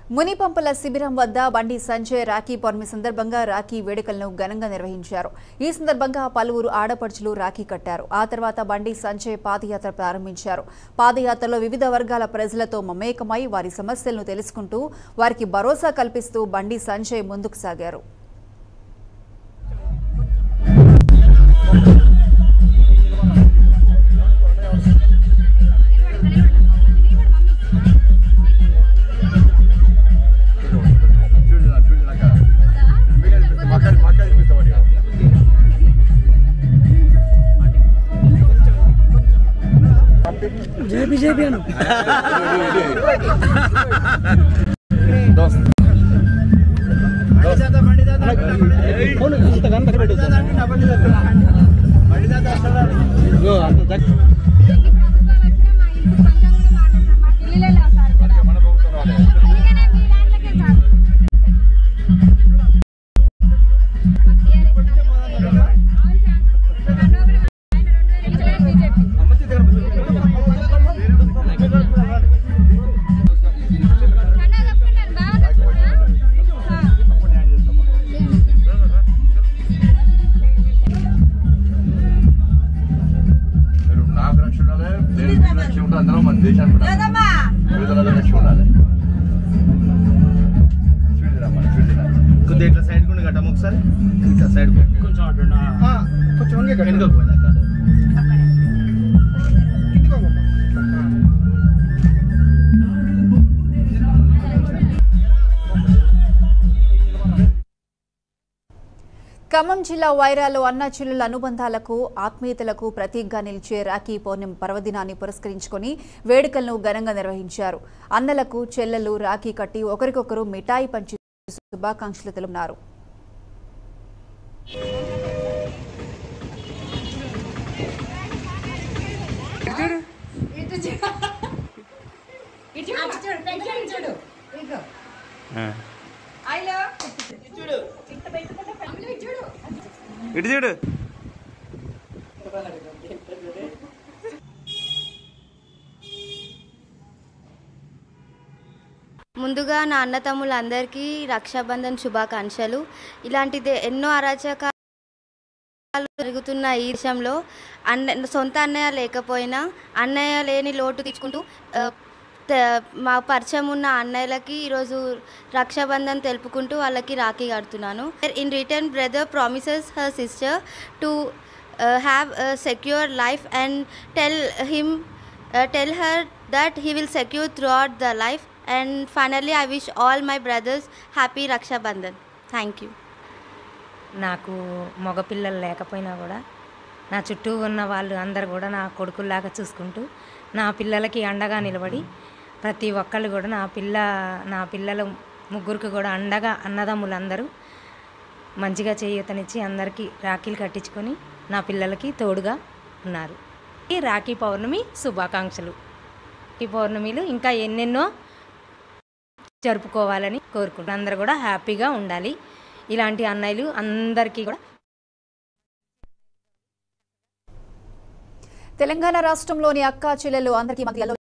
మునిపంపల శిబిరం వద్ద బండి సంజయ్ రాఖీ పౌర్ణమి సందర్భంగా రాఖీ వేడుకలను ఘనంగా నిర్వహించారు ఈ సందర్భంగా పలువురు ఆడపడుచులు రాఖీ కట్టారు ఆ తర్వాత బండి సంజయ్ పాదయాత్ర ప్రారంభించారు పాదయాత్రలో వివిధ వర్గాల ప్రజలతో మమేకమై వారి సమస్యలను తెలుసుకుంటూ వారికి భరోసా కల్పిస్తూ బండి సంజయ్ ముందుకు సాగారు చూడు చూడు నాకు మక్క మక్క చూపిస్తామని జై బీజేపీ అను దోస్త్ మన ప్రభుత్వం రాలేదు మీరు నాకు రక్షణ ఉండాలి దేనికి రక్షణ ఉండాలి అందరం మన దేశానికి ఉండాలి విడుదల రక్షణ ఉండాలి చూడమ్మా చూడరా కొద్దిగా ఇట్లా సైడ్ కుండా కట్టము ఒకసారి ఇట్లా సైడ్ కొంచెం అటు కొంచెం వెనుకకు పోయినా ఖమ్మం జిల్లా వైరాలో అన్న చెల్లెల అనుబంధాలకు ఆత్మీయతలకు ప్రతీకగా నిలిచే రాఖీ పౌర్ణమి పర్వదినాన్ని పురస్కరించుకొని వేడుకలను ఘనంగా నిర్వహించారు అన్నలకు చెల్లెలు రాఖీ కట్టి ఒకరికొకరు మిఠాయి పంచి శుభాకాంక్షలు తెలుపున్నారు ఇటు చూడు ముందుగా నా అన్న తమ్ముళ్ళందరికీ రక్షాబంధన్ శుభాకాంక్షలు ఇలాంటిది ఎన్నో అరాచకాలు జరుగుతున్న ఈ దేశంలో అన్న సొంత అన్నయ్య లేకపోయినా అన్నయ్య లేని లోటు తీర్చుకుంటూ ఆ, త- మా పరిచయం ఉన్న అన్నయ్యలకి ఈరోజు రక్షాబంధన్ తెలుపుకుంటూ వాళ్ళకి రాఖీ కడుతున్నాను in return brother promises her sister to have secure life and tell him tell her that he will secure through out the life and finally I wish all my brothers happy Rakshabandhan thank you నాకు మగపిల్లలు లేకపోయినా కూడా నా చుట్టూ ఉన్న వాళ్ళు అందరు కూడా నా కొడుకుల్లాగా చూసుకుంటూ నా పిల్లలకి అండగా నిలబడి ప్రతి ఒక్కళ్ళు కూడా నా పిల్ల నా పిల్లల ముగ్గురికి కూడా అండగా అన్నదమ్ములందరూ మంచిగా చేయూతనిచ్చి అందరికీ రాఖీలు కట్టించుకొని నా పిల్లలకి తోడుగా ఉన్నారు ఈ రాఖీ పౌర్ణమి శుభాకాంక్షలు ఈ పౌర్ణమిలు ఇంకా ఎన్నెన్నో జరుపుకోవాలని కోరుకుంటున్నాను అందరూ కూడా హ్యాపీగా ఉండాలి ఇలాంటి అన్నయ్యలు అందరికీ కూడా తెలంగాణ రాష్ట్రంలోని అక్కా చెల్లెలు అందరికీ మధ్యలో